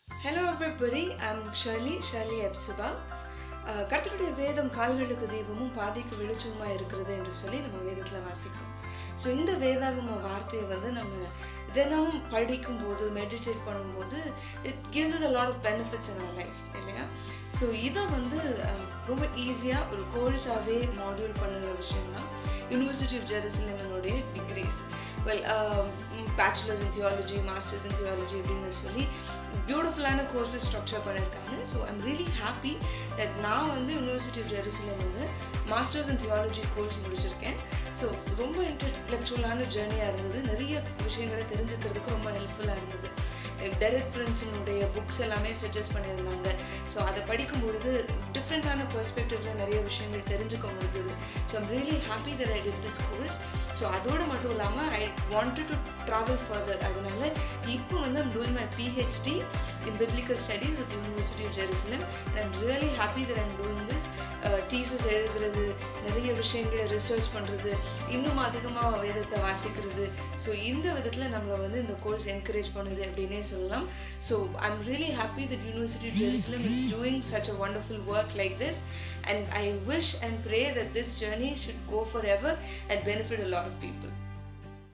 Hello everybody I'm Shirley Shirley எப்சுபா ah, கர்த்தருடைய வேதம் கால்களுக்கு தீபமும் பாதைக்கு வெளிச்சமுமா இருக்கிறது என்று சொல்லி நம்ம வேதத்தில் வாசிக்கிறோம் ஸோ இந்த வேதாகம வார்த்தையை வந்து நம்ம தினமும் படிக்கும் போது மெடிடேட் பண்ணும்போது it gives us a lot of benefits in our life இல்லையா ஸோ இதை வந்து அஹ், ரொம்ப ஈஸியாக ஒரு கோர்ஸாகவே மாடியூல் பண்ணுற விஷயம் தான் யூனிவர்சிட்டி ஆஃப் ஜெருசலேமனுடைய degrees well bachelors in theology masters in theology அப்படின்னு சொல்லி பியூட்டிஃபுல்லான கோர்ஸஸ் ஸ்ட்ரக்சர் பண்ணியிருக்காங்க so I'm really happy that நான் வந்து யூனிவர்சிட்டி ஆஃப் ஜெருசலேம் வந்து மாஸ்டர்ஸ் இன் தியாலஜி கோர்ஸ் முடிச்சிருக்கேன் ஸோ ரொம்ப இன்டெலெக்சுவலான ஜேர்னியாக இருந்தது நிறைய விஷயங்களை தெரிஞ்சுக்கிறதுக்கு ரொம்ப ஹெல்ப்ஃபுல்லாக இருந்தது டெரக் பிரின்ஸினுடைய புக்ஸ் எல்லாமே சஜஸ்ட் பண்ணியிருந்தாங்க ஸோ அதை படிக்கும்பொழுது டிஃப்ரெண்ட்டான பெர்ஸ்பெக்டிவ்ல நிறைய விஷயங்கள் தெரிஞ்சுக்க முடிஞ்சது so I'm really happy that I did this course so அதோடு மட்டும் இல்லாமல் I wanted to travel further அதனால இப்போ வந்து I'm doing my PhD in biblical studies with university of Jerusalem and I'm really happy that I'm doing this thesis எழுதுறது நிறைய விஷயங்களை research பண்ணுறது இன்னும் அதிகமாக வேதத்தை வாசிக்கிறது ஸோ இந்த விதத்தில் நம்மளை வந்து இந்த கோர்ஸ் என்கரேஜ் பண்ணுது அப்படின்னே சொல்லலாம் so I'm really happy that university of Jerusalem is doing such a wonderful work like this and I wish and pray that this journey should go forever and benefit a lot of people.